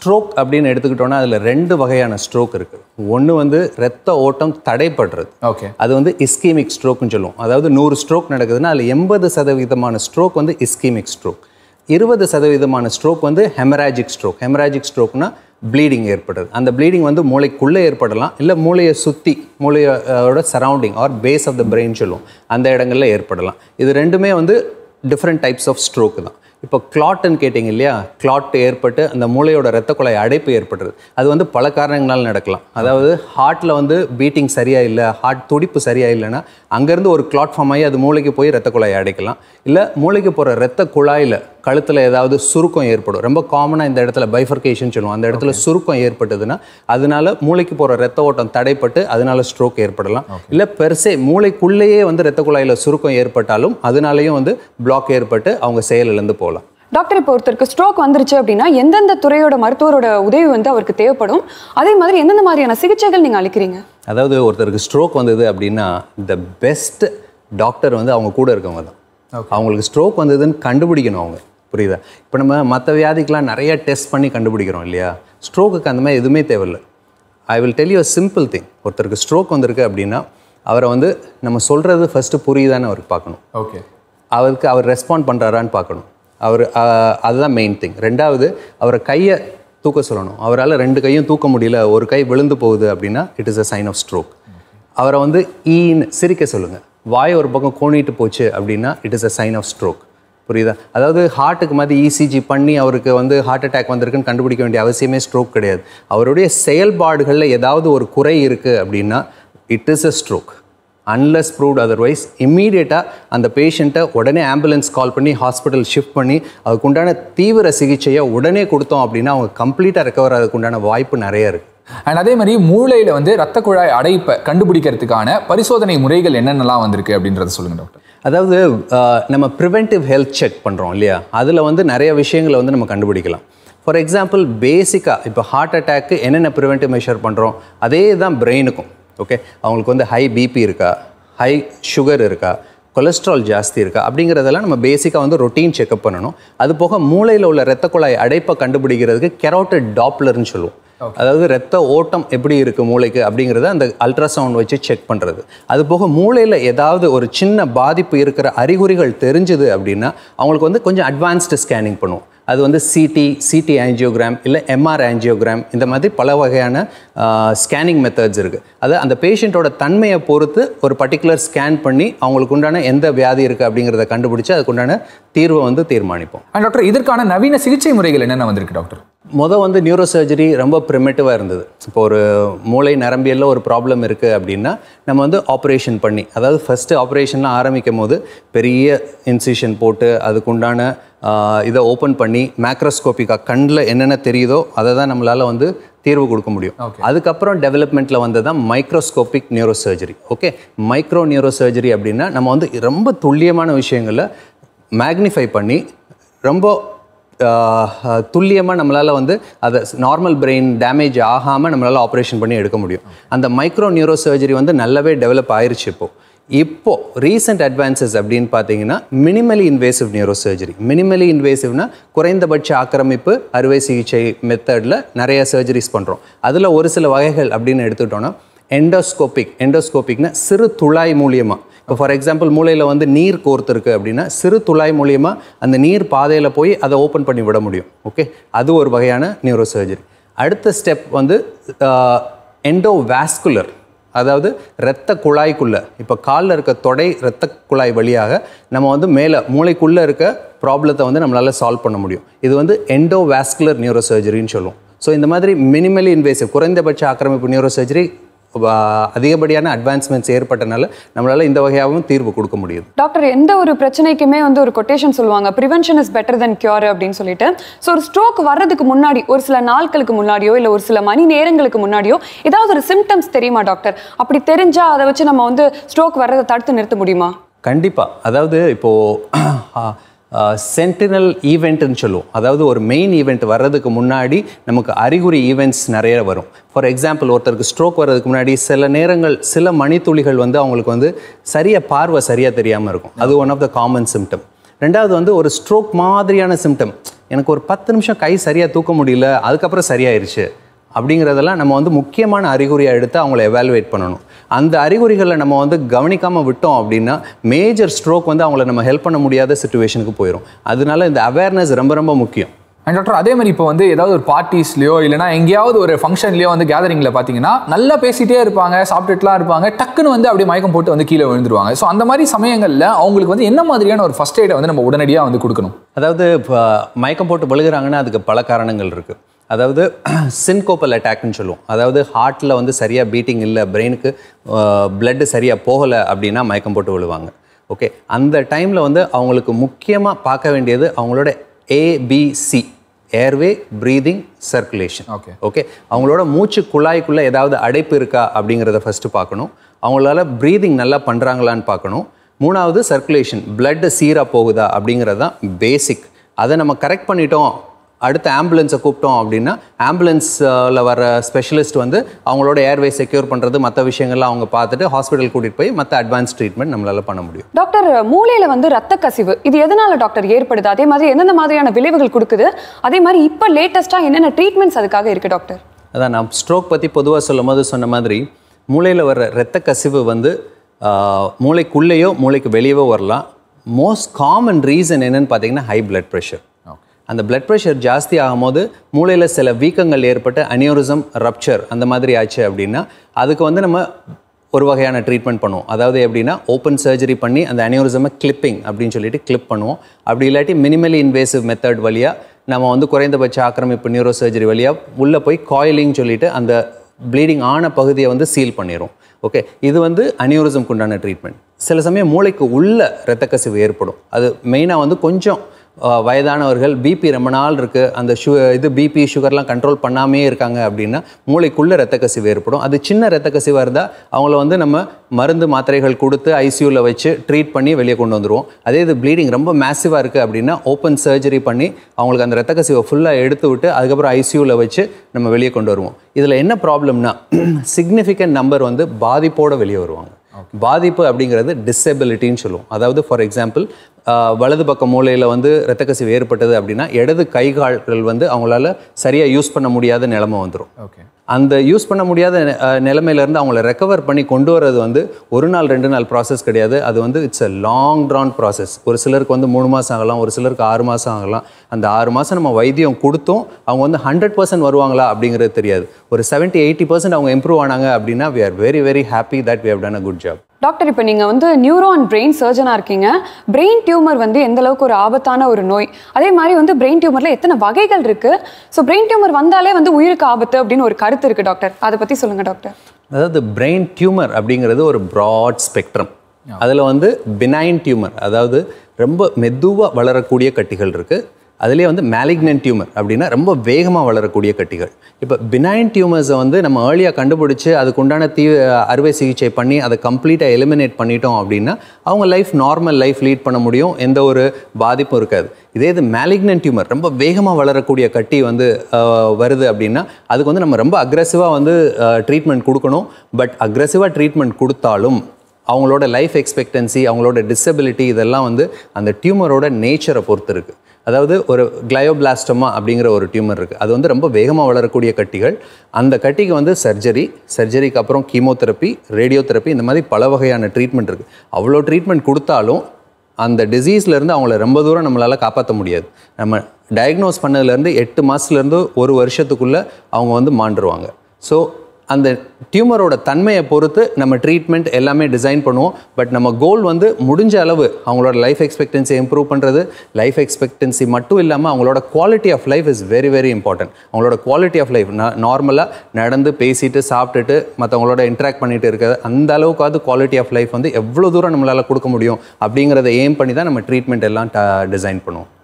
Stroke அப்படின்னு எடுத்துக்கிட்டோம்னா அதில் ரெண்டு வகையான ஸ்ட்ரோக் இருக்குது ஒன்று வந்து ரத்த ஓட்டம் தடைப்படுறது ஓகே அது வந்து இஸ்கீமிக் ஸ்ட்ரோக்னு சொல்லுவோம் அதாவது நூறு ஸ்ட்ரோக் நடக்குதுன்னா அதில் எண்பது சதவீதமான ஸ்ட்ரோக் வந்து இஸ்கீமிக் ஸ்ட்ரோக் இருபது சதவீதமான ஸ்ட்ரோக் வந்து ஹெமராஜிக் ஸ்ட்ரோக் ஹெமராஜிக் ஸ்ட்ரோக்னா ப்ளீடிங் ஏற்படுது அந்த ப்ளீடிங் வந்து மூளைக்குள்ளே ஏற்படலாம் இல்லை மூளையை சுற்றி மூளையோட surrounding or base of the brain சொல்லுவோம் அந்த இடங்கள்ல ஏற்படலாம் இது ரெண்டுமே வந்து டிஃப்ரெண்ட் டைப்ஸ் ஆஃப் ஸ்ட்ரோக் தான் இப்போ கிளாட்னு கேட்டிங்க இல்லையா கிளாட் ஏற்பட்டு அந்த மூளையோட ரத்த குழாய் அடைப்பு ஏற்படுறது அது வந்து பல காரணங்களால் நடக்கலாம் அதாவது ஹார்ட்டில் வந்து பீட்டிங் சரியா இல்லை ஹார்ட் துடிப்பு சரியா இல்லைன்னா அங்கேருந்து ஒரு கிளாட் ஃபார்ம் ஆகி அது மூளைக்கு போய் ரத்த குழாயை அடைக்கலாம் இல்லை மூளைக்கு போகிற ரத்த குழாயில் கழுத்தில் ஏதாவது சுருக்கம் ஏற்படும் ரொம்ப காமனாக இந்த இடத்துல பைஃபர்கேஷன் சொல்லுவோம் அந்த இடத்துல சுருக்கம் ஏற்பட்டதுன்னா அதனால மூளைக்கு போகிற ரத்த ஓட்டம் தடைப்பட்டு அதனால ஸ்ட்ரோக் ஏற்படலாம் இல்லை பெருசே மூளைக்குள்ளேயே வந்து ரத்த குழாயில் சுருக்கம் ஏற்பட்டாலும் அதனாலேயும் வந்து பிளாக் ஏற்பட்டு அவங்க செயலிழந்து போகலாம் டாக்டர் இப்போ ஒருத்தருக்கு ஸ்ட்ரோக் வந்துருச்சு அப்படின்னா எந்தெந்த துறையோட மருத்துவரோட உதவி வந்து அவருக்கு தேவைப்படும் அதே மாதிரி எந்தெந்த மாதிரியான சிகிச்சைகள் நீங்க அளிக்கிறீங்க அதாவது ஒருத்தருக்கு ஸ்ட்ரோக் வந்தது அப்படின்னா த பெஸ்ட் டாக்டர் வந்து அவங்க கூட இருக்கவங்க தான் அவங்களுக்கு ஸ்ட்ரோக் வந்ததுன்னு கண்டுபிடிக்கணும் அவங்க புரியுதா இப்போ நம்ம மற்ற வியாதிக்கெலாம் நிறைய டெஸ்ட் பண்ணி கண்டுபிடிக்கிறோம் இல்லையா ஸ்ட்ரோக்குக்கு அந்த மாதிரி எதுவுமே தேவையில்லை I will tell you simple thing ஒருத்தருக்கு ஸ்ட்ரோக் வந்திருக்கு அப்படின்னா அவரை வந்து நம்ம சொல்கிறது ஃபஸ்ட்டு புரியுதான்னு அவருக்கு பார்க்கணும் ஓகே அவருக்கு அவர் ரெஸ்பாண்ட் பண்ணுறாரான்னு பார்க்கணும் அவர் அஹ், அதுதான் மெயின் திங் ரெண்டாவது அவரை கையை தூக்க சொல்லணும் அவரால் ரெண்டு கையும் தூக்க முடியல ஒரு கை விழுந்து போகுது அப்படின்னா it is a sign of stroke அவரை வந்து ஈன்னு சிரிக்க சொல்லுங்கள் வாய் ஒரு பக்கம் கோணிட்டு போச்சு அப்படின்னா it is a sign of stroke புரியுதா அதாவது ஹார்ட்டுக்கு மாதிரி இசிஜி பண்ணி அவருக்கு வந்து ஹார்ட் அட்டாக் வந்திருக்குன்னு கண்டுபிடிக்க வேண்டிய அவசியமே ஸ்ட்ரோக் கிடையாது அவருடைய செயல்பாடுகளில் ஏதாவது ஒரு குறை இருக்குது அப்படின்னா it is a stroke unless proved otherwise இம்மீடியட்டாக அந்த பேஷண்ட்டை உடனே ஆம்புலன்ஸ் கால் பண்ணி ஹாஸ்பிட்டல் ஷிஃப்ட் பண்ணி அதுக்கு உண்டான தீவிர சிகிச்சையை உடனே கொடுத்தோம் அப்படின்னா அவங்க கம்ப்ளீட்டாக ரெக்கவர் ஆகிறதுக்கு உண்டான வாய்ப்பு நிறைய இருக்குது அண்ட் அதே மாதிரி மூளையில வந்து ரத்த குழாய் அடைப்பை கண்டுபிடிக்கிறதுக்கான பரிசோதனை முறைகள் என்னென்னலாம் வந்திருக்கு அப்படின்றத சொல்லுங்க டாக்டர் அதாவது அஹ், நம்ம ப்ரிவென்டிவ் ஹெல்த் செக் பண்ணுறோம் இல்லையா அதில் வந்து நிறைய விஷயங்களை வந்து நம்ம கண்டுபிடிக்கலாம் ஃபார் எக்ஸாம்பிள் பேசிக்காக இப்போ ஹார்ட் அட்டாக்கு என்னென்ன ப்ரிவென்டிவ் மெஷர் பண்ணுறோம் அதே தான் பிரெயினுக்கும் ஓகே அவங்களுக்கு வந்து ஹை பிபி இருக்கா ஹை சுகர் இருக்கா கொலஸ்ட்ரால் ஜாஸ்தி இருக்கா அப்படிங்கிறதெல்லாம் நம்ம பேசிக்காக வந்து ரொட்டீன் செக்அப் பண்ணணும் அது போக மூளையில் உள்ள ரத்த குழாய் அடைப்பை கண்டுபிடிக்கிறதுக்கு கெரோட்டட் டாப்லர்னு சொல்லுவோம் அதாவது ரத்த ஓட்டம் எப்படி இருக்கு மூளைக்கு அப்படிங்கிறத அந்த அல்ட்ராசவுண்ட் வச்சு செக் பண்ணுறது அது போக மூளையில் ஏதாவது ஒரு சின்ன பாதிப்பு இருக்கிற அறிகுறிகள் தெரிஞ்சுது அப்படின்னா அவங்களுக்கு வந்து கொஞ்சம் அட்வான்ஸ்டு ஸ்கேனிங் பண்ணுவோம் அது வந்து சிடி சிடி ஆஞ்சியோகிராம் இல்லை எம்ஆர் ஆஞ்சியோகிராம் இந்த மாதிரி பல வகையான ஸ்கேனிங் மெத்தட்ஸ் இருக்குது அது அந்த பேஷண்ட்டோட தன்மையை பொறுத்து ஒரு பர்டிகுலர் ஸ்கேன் பண்ணி அவங்களுக்கு உண்டான எந்த வியாதி இருக்குது அப்படிங்கிறத கண்டுபிடிச்சு அதுக்கு உண்டான தீர்வை வந்து தீர்மானிப்போம் அண்ட் டாக்டர் இதற்கான நவீன சிகிச்சை முறைகள் என்னென்ன வந்திருக்கு டாக்டர் மொதல் வந்து நியூரோ சர்ஜரி ரொம்ப ப்ரிமேட்டிவாக இருந்தது இப்போ ஒரு மூளை நரம்பியலில் ஒரு ப்ராப்ளம் இருக்குது அப்படின்னா நம்ம வந்து ஆப்ரேஷன் பண்ணி அதாவது ஃபஸ்ட்டு ஆப்ரேஷன்லாம் ஆரம்பிக்கும் போது பெரிய இன்சிஷன் போட்டு அதுக்குண்டான ஆஹ், இதை ஓப்பன் பண்ணி மேக்ரோஸ்கோப்பிக்காக கண்ணில் என்னென்ன தெரியுதோ அதை தான் நம்மளால் வந்து தீர்வு கொடுக்க முடியும் அதுக்கப்புறம் டெவலப்மெண்ட்டில் வந்தது தான் microscopic neuro surgery okay micro neuro surgery அப்படின்னா நம்ம வந்து ரொம்ப துல்லியமான விஷயங்களை மேக்னிஃபை பண்ணி ரொம்ப துல்லியமாக நம்மளால் வந்து அதை நார்மல் பிரெயின் டேமேஜ் ஆகாமல் நம்மளால் ஆப்ரேஷன் பண்ணி எடுக்க முடியும் அந்த மைக்ரோ நியூரோ சர்ஜரி வந்து நல்லாவே டெவலப் ஆயிருச்சு இப்போ இப்போ ரீசெண்ட் அட்வான்சஸ் அப்படின்னு பார்த்தீங்கன்னா minimally invasive neuro surgery minimally இன்வேசிவ்னா குறைந்தபட்ச ஆக்கிரமிப்பு அறுவை சிகிச்சை மெத்தடில் நிறைய சர்ஜரிஸ் பண்ணுறோம் அதில் ஒரு சில வகைகள் அப்படின்னு எடுத்துக்கிட்டோன்னா எண்டோஸ்கோபிக் எண்டோஸ்கோபிக்னா சிறு துளாய் மூலியமாக இப்போ ஃபார் எக்ஸாம்பிள் மூளையில் வந்து நீர் கோர்த்துருக்கு அப்படின்னா சிறு துளாய் மூலியமாக அந்த நீர் பாதையில் போய் அதை ஓப்பன் பண்ணி விட முடியும் ஓகே அது ஒரு வகையான நியூரோ சர்ஜரி அடுத்த ஸ்டெப் வந்து எண்டோவாஸ்குலர் அதாவது இரத்த குழாய்க்குள்ள இப்போ காலில் இருக்க தொடை இரத்த குழாய் வழியாக நம்ம வந்து மேலே மூளைக்குள்ளே இருக்க ப்ராப்ளத்தை வந்து நம்மளால் சால்வ் பண்ண முடியும் இது வந்து எண்டோவாஸ்குலர் நியூரோ சர்ஜரின்னு சொல்லுவோம் ஸோ இந்த மாதிரி மினிமலி இன்வேசிவ் குறைந்தபட்ச ஆக்கிரமிப்பு நியூரோ சர்ஜரி அதிகப்படியான அட்வான்ஸ்மெண்ட்ஸ் ஏற்பட்டனால நம்மளால் இந்த வகையாகவும் தீர்வு கொடுக்க முடியுது டாக்டர் எந்த ஒரு பிரச்சனைக்குமே வந்து ஒரு கொட்டேஷன் சொல்லுவாங்க prevention is better than cure அப்படின்னு சொல்லிட்டு ஸோ ஒரு ஸ்ட்ரோக் வர்றதுக்கு முன்னாடி ஒரு சில நாட்களுக்கு முன்னாடியோ இல்லை ஒரு சில மணி நேரங்களுக்கு முன்னாடியோ ஏதாவது ஒரு சிம்டம்ஸ் தெரியுமா டாக்டர் அப்படி தெரிஞ்சா அதை வச்சு நம்ம வந்து ஸ்ட்ரோக் வர்றதை தடுத்து நிறுத்த முடியுமா கண்டிப்பாக அதாவது இப்போது சென்டினல் ஈவெண்ட்னு சொல்லுவோம் அதாவது ஒரு மெயின் ஈவெண்ட் வர்றதுக்கு முன்னாடி நமக்கு அறிகுறி ஈவெண்ட்ஸ் நிறைய வரும் ஃபார் எக்ஸாம்பிள் ஒருத்தருக்கு ஸ்ட்ரோக் வர்றதுக்கு முன்னாடி சில நேரங்கள் சில மணித்துளிகள் வந்து அவங்களுக்கு வந்து சரியாக பார்வை சரியாக தெரியாமல் இருக்கும் அது one of the common symptom ரெண்டாவது வந்து ஒரு ஸ்ட்ரோக் மாதிரியான சிம்டம் எனக்கு ஒரு பத்து நிமிஷம் கை சரியாக தூக்க முடியல அதுக்கப்புறம் சரியாயிருச்சு அப்படிங்கிறதெல்லாம் நம்ம வந்து முக்கியமான அறிகுறியாக எடுத்து அவங்கள எவாலுவேட் பண்ணணும் அந்த அறிகுறிகளை நம்ம வந்து கவனிக்காமல் விட்டோம் அப்படின்னா மேஜர் ஸ்ட்ரோக் வந்து அவங்கள நம்ம ஹெல்ப் பண்ண முடியாத சுச்சுவேஷனுக்கு போயிடும் அதனால இந்த அவேர்னஸ் ரொம்ப ரொம்ப முக்கியம் அண்ட் டாக்டர் அதே மாதிரி இப்போ வந்து ஏதாவது ஒரு பார்ட்டிஸ்லையோ இல்லைனா எங்கேயாவது ஒரு ஃபங்க்ஷன்லையோ வந்து கேதரிங்கில் பார்த்தீங்கன்னா நல்லா பேசிட்டே இருப்பாங்க சாப்பிட்டுட்டுலாம் இருப்பாங்க டக்குன்னு வந்து அப்படியே மயக்கம் போட்டு வந்து கீழே விழுந்துருவாங்க ஸோ அந்த மாதிரி சமயங்களில் அவங்களுக்கு வந்து என்ன மாதிரியான ஒரு ஃபர்ஸ்ட் எய்டை வந்து நம்ம உடனடியாக வந்து கொடுக்கணும் அதாவது இப்போ மயக்கம் போட்டு விழுகிறாங்கன்னா அதுக்கு பல காரணங்கள் இருக்குது அதாவது சின்கோப்பல் அட்டாக்னு சொல்லுவோம் அதாவது ஹார்ட்டில் வந்து சரியாக பீட்டிங் இல்லை பிரெயினுக்கு பிளட்டு சரியாக போகலை அப்படின்னா மயக்கம் போட்டு விழுவாங்க ஓகே அந்த டைமில் வந்து அவங்களுக்கு முக்கியமாக பார்க்க வேண்டியது அவங்களோட ABC airway breathing circulation Okay. Okay அவங்களோட மூச்சு குழாய்க்குள்ளே ஏதாவது அடைப்பு இருக்கா அப்படிங்கிறத ஃபஸ்ட்டு பார்க்கணும் அவங்களால ப்ரீதிங் நல்லா பண்ணுறாங்களான்னு பார்க்கணும் மூணாவது சர்க்குலேஷன் blood சீராக போகுதா அப்படிங்கிறது தான் பேசிக் அதை நம்ம கரெக்ட் பண்ணிட்டோம் அடுத்த ஆம்புலன்ஸை கூப்பிட்டோம் அப்படின்னா ஆம்புலன்ஸில் வர ஸ்பெஷலிஸ்ட் வந்து அவங்களோட ஏர்வே செக்யூர் பண்ணுறது மற்ற விஷயங்கள்லாம் அவங்க பார்த்துட்டு ஹாஸ்பிட்டல் கூட்டிகிட்டு போய் மற்ற அட்வான்ஸ் ட்ரீட்மெண்ட் நம்மளால பண்ண முடியும் டாக்டர் மூளையில வந்து ரத்த கசிவு இது எதனால டாக்டர் ஏற்படுது அதே மாதிரி எந்தெந்த மாதிரியான விளைவுகள் கொடுக்குது அதே மாதிரி இப்போ லேட்டஸ்டா என்னென்ன ட்ரீட்மெண்ட்ஸ் அதுக்காக இருக்கு டாக்டர் அதான் நான் ஸ்ட்ரோக் பற்றி பொதுவாக சொல்லும் போது சொன்ன மாதிரி மூளையில் வர இரத்த கசிவு வந்து ஆஹ், மூளைக்குள்ளேயோ மூளைக்கு வெளியவோ வரலாம் மோஸ்ட் காமன் ரீசன் என்னன்னு பார்த்தீங்கன்னா ஹை பிளட் ப்ரெஷர் அந்த பிளட் ப்ரெஷர் ஜாஸ்தி ஆகும்போது மூளையில் சில வீக்கங்கள் ஏற்பட்டு அனியோரிசம் ரப்சர் அந்த மாதிரி ஆச்சு அப்படின்னா அதுக்கு வந்து நம்ம ஒரு வகையான ட்ரீட்மெண்ட் பண்ணுவோம் அதாவது எப்படின்னா ஓப்பன் சர்ஜரி பண்ணி அந்த அனியோரிசமை கிளிப்பிங் அப்படின்னு சொல்லிட்டு கிளிப் பண்ணுவோம் அப்படி இல்லாட்டி மினிமலி இன்வேசிவ் மெத்தட் வழியாக நம்ம வந்து குறைந்தபட்ச ஆக்கிரமிப்பு நியூரோ சர்ஜரி வழியாக உள்ளே போய் காயிலிங் சொல்லிட்டு அந்த ப்ளீடிங் ஆன பகுதியை வந்து சீல் பண்ணிடும் ஓகே இது வந்து அனியூரிசம்க்கு உண்டான ட்ரீட்மெண்ட் சில சமயம் மூளைக்கு உள்ள இரத்த கசிவு ஏற்படும் அது மெயினாக வந்து கொஞ்சம் அஹ், வயதானவர்கள் பிபி ரொம்ப நாள் இருக்குது அந்த சு இது பிபி சுகர்லாம் கண்ட்ரோல் பண்ணாமே இருக்காங்க அப்படின்னா மூளைக்குள்ளே இரத்த கசிவு ஏற்படும் அது சின்ன இரத்த கசிவாக இருந்தால் அவங்கள வந்து நம்ம மருந்து மாத்திரைகள் கொடுத்து ஐசியூவில் வச்சு ட்ரீட் பண்ணி வெளியே கொண்டு வந்துருவோம் அதே இது ப்ளீடிங் ரொம்ப மேசிவாக இருக்குது அப்படின்னா ஓப்பன் சர்ஜரி பண்ணி அவங்களுக்கு அந்த இரத்த கசிவை ஃபுல்லாக எடுத்து விட்டு அதுக்கப்புறம் ஐசியூவில் வச்சு நம்ம வெளியே கொண்டு வருவோம் இதில் என்ன ப்ராப்ளம்னா சிக்னிஃபிகண்ட் நம்பர் வந்து பாதிப்போட வெளியே வருவாங்க பாதிப்பு அப்படிங்கிறது டிசபிலிட்டின்னு சொல்லுவோம் அதாவது ஃபார் எக்ஸாம்பிள் வலது பக்க மூலையில் வந்து இரத்த கசிவு ஏற்பட்டது அப்படின்னா இடது கை கால்கள் வந்து அவங்களால சரியாக யூஸ் பண்ண முடியாத நிலைமை வந்துடும் ஓகே அந்த யூஸ் பண்ண முடியாத அஹ், நிலைமையிலேருந்து அவங்கள ரெக்கவர் பண்ணி கொண்டு வர்றது வந்து ஒரு நாள் ரெண்டு நாள் ப்ராசஸ் கிடையாது அது வந்து it's a long drawn process ஒரு சிலருக்கு வந்து மூணு மாதம் ஆகலாம் ஒரு சிலருக்கு ஆறு மாதம் ஆகலாம் அந்த ஆறு மாதம் நம்ம வைத்தியம் கொடுத்தோம் அவங்க வந்து ஹண்ட்ரட் பர்சன்ட் வருவாங்களா அப்படிங்கிறது தெரியாது ஒரு 70 எயிட்டி பர்சன்ட் அவங்க இம்ப்ரூவ் ஆனாங்க அப்படின்னா we are very very happy that we have done a good job doctor இப்போ நீங்க வந்து நியூரோ அண்ட் பிரெயின் சர்ஜனா இருக்கீங்க பிரெயின் டியூமர் வந்து எந்த அளவுக்கு ஒரு ஆபத்தான ஒரு நோய் அதே மாதிரி வந்து பிரெயின் டியூமர்ல எத்தனை வகைகள் இருக்கு ஸோ பிரெயின் டியூமர் வந்தாலே வந்து உயிருக்கு ஆபத்து அப்படின்னு ஒரு கருத்து இருக்கு டாக்டர் அதை பத்தி சொல்லுங்க டாக்டர் அதாவது பிரெயின் டியூமர் அப்படிங்கிறது ஒரு ப்ராட் ஸ்பெக்ட்ரம் அதில் வந்து பினைன் டியூமர் அதாவது ரொம்ப மெதுவாக வளரக்கூடிய கட்டிகள் இருக்குது அதுலேயே வந்து மேலிக்னன்ட் டியூமர் அப்படின்னா ரொம்ப வேகமாக வளரக்கூடிய கட்டிகள் இப்போ பினைன் டியூமர்ஸை வந்து நம்ம ஏர்லியாக கண்டுபிடிச்சு அதுக்கு உண்டான தீ அறுவை சிகிச்சை பண்ணி அதை கம்ப்ளீட்டாக எலிமினேட் பண்ணிட்டோம் அப்படின்னா அவங்க லைஃப் நார்மல் லைஃப் லீட் பண்ண முடியும் எந்த ஒரு பாதிப்பும் இருக்காது இதே இது மேலிக்னன்ட் டியூமர் ரொம்ப வேகமாக வளரக்கூடிய கட்டி வந்து அஹ், வருது அப்படின்னா அதுக்கு வந்து நம்ம ரொம்ப அக்ரெசிவாக வந்து ட்ரீட்மெண்ட் கொடுக்கணும் பட் அக்ரெசிவாக ட்ரீட்மெண்ட் கொடுத்தாலும் அவங்களோட லைஃப் எக்ஸ்பெக்டன்சி அவங்களோட டிசபிலிட்டி இதெல்லாம் வந்து அந்த டியூமரோட நேச்சரை பொறுத்து இருக்குது அதாவது ஒரு கிளயோபிளாஸ்டமா அப்படிங்கிற ஒரு டியூமர் இருக்குது அது வந்து ரொம்ப வேகமாக வளரக்கூடிய கட்டிகள் அந்த கட்டிக்கு வந்து சர்ஜரி சர்ஜரிக்கு அப்புறம் கீமோதெரப்பி ரேடியோதெரப்பி இந்த மாதிரி பல வகையான ட்ரீட்மெண்ட் இருக்குது அவ்வளோ ட்ரீட்மெண்ட் கொடுத்தாலும் அந்த டிசீஸ்லேருந்து அவங்கள ரொம்ப தூரம் நம்மளால் காப்பாற்ற முடியாது நம்ம டயக்னோஸ் பண்ணதுலேருந்து எட்டு மாதத்துலேருந்து ஒரு வருஷத்துக்குள்ளே அவங்க வந்து மாண்டுருவாங்க ஸோ அந்த டியூமரோட தன்மையை பொறுத்து நம்ம ட்ரீட்மெண்ட் எல்லாமே டிசைன் பண்ணுவோம் பட் நம்ம கோல் வந்து முடிஞ்ச அளவு அவங்களோட லைஃப் எக்ஸ்பெக்டன்சி இம்ப்ரூவ் பண்ணுறது லைஃப் எக்ஸ்பெக்டன்சி மட்டும் இல்லாமல் அவங்களோட quality of life is very very important அவங்களோட குவாலிட்டி ஆஃப் லைஃப் நார்மலாக நடந்து பேசிட்டு சாப்பிட்டுட்டு மற்றவங்களோட இன்ட்ராக்ட் பண்ணிட்டு இருக்கிறது அந்த அளவுக்காவது குவாலிட்டி ஆஃப் லைஃப் வந்து எவ்வளோ தூரம் நம்மளால் கொடுக்க முடியும் அப்படிங்கிறத எய்ம் பண்ணி தான் நம்ம ட்ரீட்மெண்ட் எல்லாம் டிசைன் பண்ணுவோம்